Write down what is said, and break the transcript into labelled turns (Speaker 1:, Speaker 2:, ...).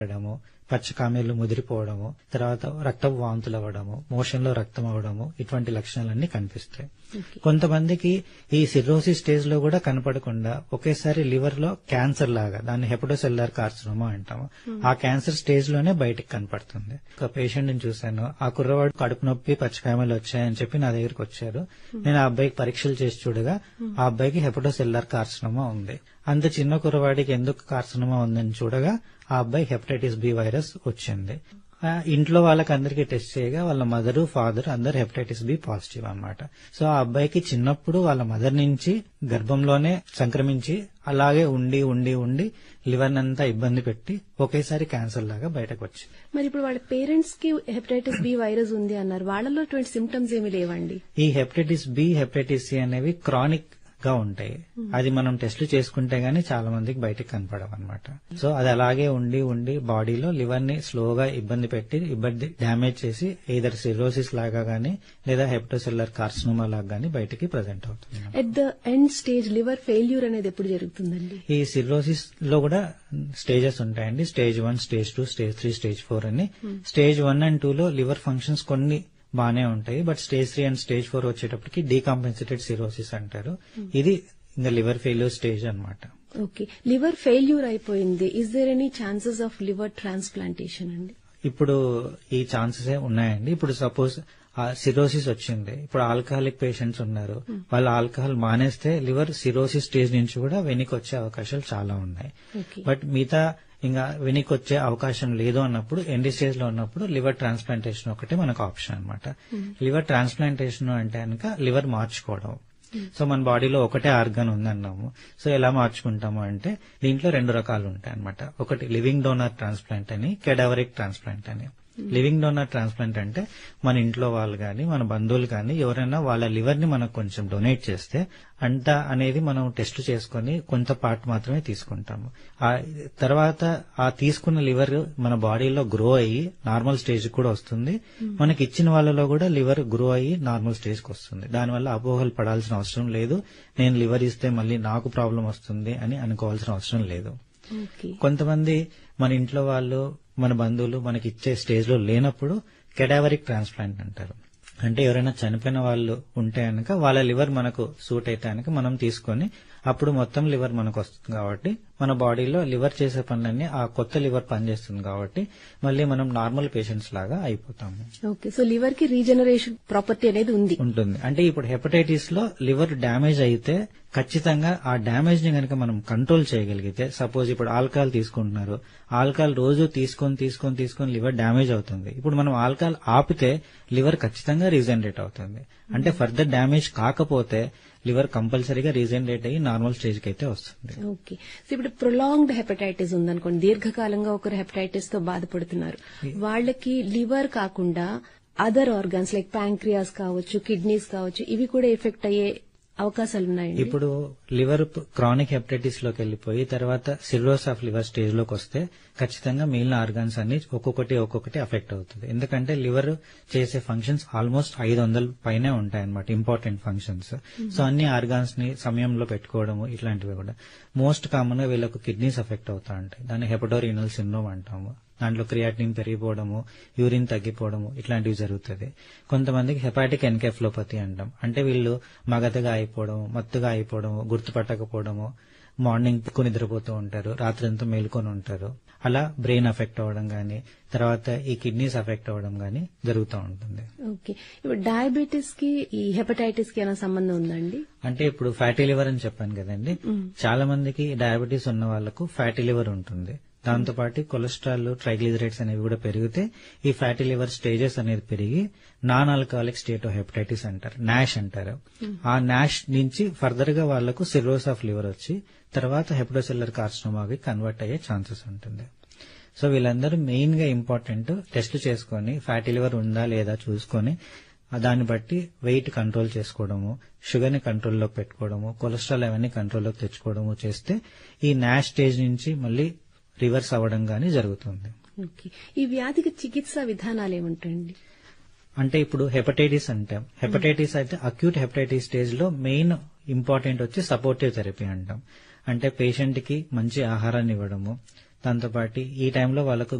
Speaker 1: అవ్వడము పచ్చకామెర్లు ముదిరిపోవడము తర్వాత రక్తపు వాంతులు అవ్వడము మోషన్ లో రక్తం అవ్వడము ఇటువంటి లక్షణాలన్నీ కనిపిస్తాయి కొంతమందికి ఈ సిర్రోసిస్ స్టేజ్ లో కూడా కనపడకుండా ఒకేసారి లివర్ లో క్యాన్సర్ లాగా దాన్ని హెపటోసెల్లార్ కార్సినోమా అంటాము ఆ క్యాన్సర్ స్టేజ్ లోనే బయటికి కనపడుతుంది ఒక పేషెంట్ ని చూశాను ఆ కుర్రవాడు కడుపు నొప్పి పచ్చకాయమలు వచ్చాయని చెప్పి నా దగ్గరికి వచ్చారు నేను ఆ అబ్బాయికి పరీక్షలు చేసి చూడగా ఆ అబ్బాయికి హెపటోసెల్లార్ కార్సినోమా ఉంది అంత చిన్న కుర్రవాడికి ఎందుకు కార్సినోమా ఉందని చూడగా ఆ అబ్బాయి హెపటైటిస్ బి వైరస్ వచ్చింది ఆ ఇంట్లో వాళ్ళకందరికీ టెస్ట్ చేయగా వాళ్ళ మదర్ ఫాదర్ అందరు హెపటైటిస్ బి పాజిటివ్ అన్నమాట సో ఆ అబ్బాయికి చిన్నప్పుడు వాళ్ళ మదర్ నుంచి గర్భంలోనే సంక్రమించి అలాగే ఉండి ఉండి ఉండి లివర్ అంతా ఇబ్బంది పెట్టి ఒకేసారి క్యాన్సర్ లాగా బయటకు వచ్చింది
Speaker 2: మరి ఇప్పుడు వాళ్ళ పేరెంట్స్ కి హెపటైటిస్ బి వైరస్ ఉంది అన్నారు వాళ్ళలో ఇటువంటి సిమ్టమ్స్ ఏమి లేవండి
Speaker 1: ఈ హెపటైటిస్ బి హెపటైటిస్ సి అనేవి క్రానిక్ గా ఉంటాయి అది మనం టెస్ట్లు చేసుకుంటే గానీ చాలా మందికి బయటకు కనపడవు అనమాట సో అది అలాగే ఉండి ఉండి బాడీలో లివర్ ని స్లోగా ఇబ్బంది పెట్టి ఇబ్బంది డ్యామేజ్ చేసి ఏదర్ సిరోసిస్ లాగా గానీ లేదా హెప్టోసెల్లర్ కార్సినోమా లాగా గానీ బయటికి ప్రజెంట్ అవుతుంది
Speaker 2: at the end stage liver failure అనేది ఎప్పుడు జరుగుతుందండి
Speaker 1: ఈ సిరోసిస్ లో కూడా స్టేజెస్ ఉంటాయండి stage one stage two stage three stage four అని స్టేజ్ వన్ అండ్ టూ లో లివర్ ఫంక్షన్స్ కొన్ని బానే ఉంటాయి but stage three and stage four వచ్చేటప్పటికి డీకాంపెన్సేటెడ్ సిరోసిస్ అంటారు ఇది ఇంకా లివర్ ఫెయిల్యూర్ స్టేజ్ అన్నమాట
Speaker 2: ఓకే లివర్ ఫెయిల్యూర్ అయిపోయింది is there any chances of liver transplantation అండి
Speaker 1: ఇప్పుడు ఈ ఛాన్సెస్ ఉన్నాయండి ఇప్పుడు సపోజ్ సిరోసిస్ వచ్చింది ఇప్పుడు ఆల్కహాలిక్ పేషెంట్స్ ఉన్నారు వాళ్ళు ఆల్కహాల్ మానేస్తే లివర్ సిరోసిస్ స్టేజ్ నుంచి కూడా వెనక్కి వచ్చే అవకాశాలు చాలా ఉన్నాయి
Speaker 2: ఓకే
Speaker 1: బట్ మిగతా ఇంకా వెనక్కి వచ్చే అవకాశం లేదు అన్నప్పుడు ఎండి స్టేజ్ లో ఉన్నప్పుడు లివర్ ట్రాన్స్ప్లాంటేషన్ ఒకటే మనకు ఆప్షన్ అన్నమాట లివర్ ట్రాన్స్ప్లాంటేషన్ అంటే కనుక లివర్ మార్చుకోవడం సో మన బాడీలో ఒకటే ఆర్గన్ ఉందన్నాము సో ఎలా మార్చుకుంటాము అంటే దీంట్లో రెండు రకాలు ఉంటాయి అనమాట ఒకటి లివింగ్ డోనర్ ట్రాన్స్ప్లాంట్ అని కెడావరిక్ ట్రాన్స్ప్లాంట్ అని లివింగ్ డోనర్ ట్రాన్స్ప్లాంట్ అంటే మన ఇంట్లో వాళ్ళు కానీ మన బంధువులు కానీ ఎవరైనా వాళ్ళ లివర్ ని మనకు కొంచెం డొనేట్ చేస్తే అంత అనేది మనం టెస్ట్ చేసుకుని కొంత పార్ట్ మాత్రమే తీసుకుంటాము ఆ తర్వాత ఆ తీసుకున్న లివర్ మన బాడీలో గ్రో అయ్యి నార్మల్ స్టేజ్ కూడా వస్తుంది మనకి ఇచ్చిన వాళ్ళలో కూడా లివర్ గ్రో అయ్యి నార్మల్ స్టేజ్ కి వస్తుంది దానివల్ల అపోహలు పడాల్సిన అవసరం లేదు నేను లివర్ ఇస్తే మళ్ళీ నాకు ప్రాబ్లం వస్తుంది అని అనుకోవాల్సిన అవసరం లేదు
Speaker 2: ఓకే
Speaker 1: కొంతమంది మన ఇంట్లో వాళ్ళు మన బంధువులు మనకి ఇచ్చే స్టేజ్ లో లేనప్పుడు కెడావరిక్ ట్రాన్స్ప్లాంట్ అంటారు అంటే ఎవరైనా చనిపోయిన వాళ్ళు ఉంటే కనుక వాళ్ళ లివర్ మనకు సూట్ అయితే కనుక మనం తీసుకొని అప్పుడు మొత్తం లివర్ మనకు వస్తుంది కాబట్టి మన బాడీలో లివర్ చేసే పనులన్నీ ఆ కొత్త లివర్ పనిచేస్తుంది కాబట్టి మళ్ళీ మనం నార్మల్ పేషెంట్స్ లాగా అయిపోతాము
Speaker 2: ఓకే సో లివర్ కి రీజనరేషన్ ప్రాపర్టీ అనేది ఉంది
Speaker 1: ఉంటుంది అంటే ఇప్పుడు హెపటైటిస్ లో లివర్ డ్యామేజ్ అయితే ఖచ్చితంగా ఆ డ్యామేజ్ ని కనుక మనం కంట్రోల్ చేయగలిగితే సపోజ్ ఇప్పుడు ఆల్కహాల్ తీసుకుంటున్నారు ఆల్కహాల్ రోజు తీసుకొని తీసుకొని తీసుకొని లివర్ డ్యామేజ్ అవుతుంది ఇప్పుడు మనం ఆల్కహాల్ ఆపితే లివర్ ఖచ్చితంగా రీజనరేట్ అవుతుంది అంటే ఫర్దర్ డ్యామేజ్ కాకపోతే లివర్ కంపల్సరీగా రీజనరేట్ అయ్యి నార్మల్ స్టేజ్ కి అయితే వస్తుంది
Speaker 2: ఓకే సో ఇప్పుడు ప్రొలాంగ్డ్ హెపటైటిస్ ఉందనుకోండి దీర్ఘకాలంగా ఒకరు హెపటైటిస్ తో బాధపడుతున్నారు వాళ్ళకి లివర్ కాకుండా అదర్ ఆర్గాన్స్ లైక్ ప్యాంక్రియాస్ కావచ్చు కిడ్నీస్ కావచ్చు ఇవి కూడా ఎఫెక్ట్ అయ్యే అవకాశాలు ఉన్నాయండి
Speaker 1: ఇప్పుడు లివర్ క్రానిక్ హెపటైటిస్ లోకి వెళ్ళిపోయి తర్వాత సిర్రోస్ ఆఫ్ లివర్ స్టేజ్ లోకి వస్తే ఖచ్చితంగా మిగిలిన ఆర్గాన్స్ అన్ని ఒక్కొక్కటి ఒక్కొక్కటి అఫెక్ట్ అవుతుంది ఎందుకంటే లివర్ చేసే ఫంక్షన్స్ ఆల్మోస్ట్ ఐదు వందల పైనే ఉంటాయి అనమాట ఇంపార్టెంట్ ఫంక్షన్స్ సో అన్ని ఆర్గాన్స్ ని సమయంలో పెట్టుకోవడము ఇట్లాంటివి కూడా మోస్ట్ కామన్ గా వీళ్ళకు కిడ్నీస్ ఎఫెక్ట్ అవుతా ఉంటాయి దాన్ని హెపటోరీనల్ సిండ్రోమ్ అంటాము దాంట్లో క్రియాటిన్ పెరిగిపోవడము యూరిన్ తగ్గిపోవడము ఇట్లాంటివి జరుగుతుంది కొంతమందికి హెపాటిక్ ఎన్కెఫ్లోపతి అంటాం అంటే వీళ్ళు మగతగా అయిపోవడము మత్తుగా అయిపోవడము గుర్తుపట్టకపోవడము మార్నింగ్ ఎక్కువ నిద్రపోతూ ఉంటారు రాత్రంతా మేల్కొని ఉంటారు అలా బ్రెయిన్ అఫెక్ట్ అవ్వడం గానీ తర్వాత ఈ కిడ్నీస్ అఫెక్ట్ అవ్వడం గానీ జరుగుతూ ఉంటుంది
Speaker 2: ఓకే ఇప్పుడు డయాబెటీస్ కి ఈ హెపటైటిస్ కి ఏమైనా సంబంధం ఉందండి
Speaker 1: అంటే ఇప్పుడు ఫ్యాటీ లివర్ అని చెప్పాను కదండి చాలా మందికి డయాబెటీస్ ఉన్న వాళ్ళకు ఫ్యాటీ లివర్ ఉంటుంది దాంతో పాటు కొలెస్ట్రాల్ ట్రైగ్లిజరైడ్స్ అనేవి కూడా పెరిగితే ఈ ఫ్యాటీ లివర్ స్టేజెస్ అనేది పెరిగి non alcoholic state of hepatitis అంటారు నాష్ అంటారు ఆ నాష్ నుంచి ఫర్దర్ గా వాళ్లకు సిరోస్ ఆఫ్ లివర్ వచ్చి తర్వాత హెపటోసెల్లర్ కార్సినోమాకి కన్వర్ట్ అయ్యే ఛాన్సెస్ ఉంటుంది సో వీళ్ళందరూ మెయిన్ గా ఇంపార్టెంట్ టెస్ట్ చేసుకొని ఫ్యాటీ లివర్ ఉందా లేదా చూసుకొని ఆ దాన్ని బట్టి వెయిట్ కంట్రోల్ చేసుకోవడము షుగర్ ని కంట్రోల్లోకి పెట్టుకోవడము కొలెస్ట్రాల్ అవన్నీ కంట్రోల్లోకి తెచ్చుకోవడము చేస్తే ఈ నాష్ స్టేజ్ నుంచి మళ్ళీ రివర్స్ అవ్వడం గానీ జరుగుతుంది
Speaker 2: ఓకే ఈ వ్యాధికి చికిత్సా విధానాలు ఏముంటాయండి
Speaker 1: అంటే ఇప్పుడు హెపటైటిస్ అంటాం హెపటైటిస్ అయితే అక్యూట్ హెపటైటిస్ స్టేజ్ లో మెయిన్ ఇంపార్టెంట్ వచ్చి సపోర్టివ్ థెరపీ అంటాం అంటే పేషెంట్ కి మంచి ఆహారాన్ని ఇవ్వడము దాంతోపాటు ఈ టైంలో వాళ్ళకు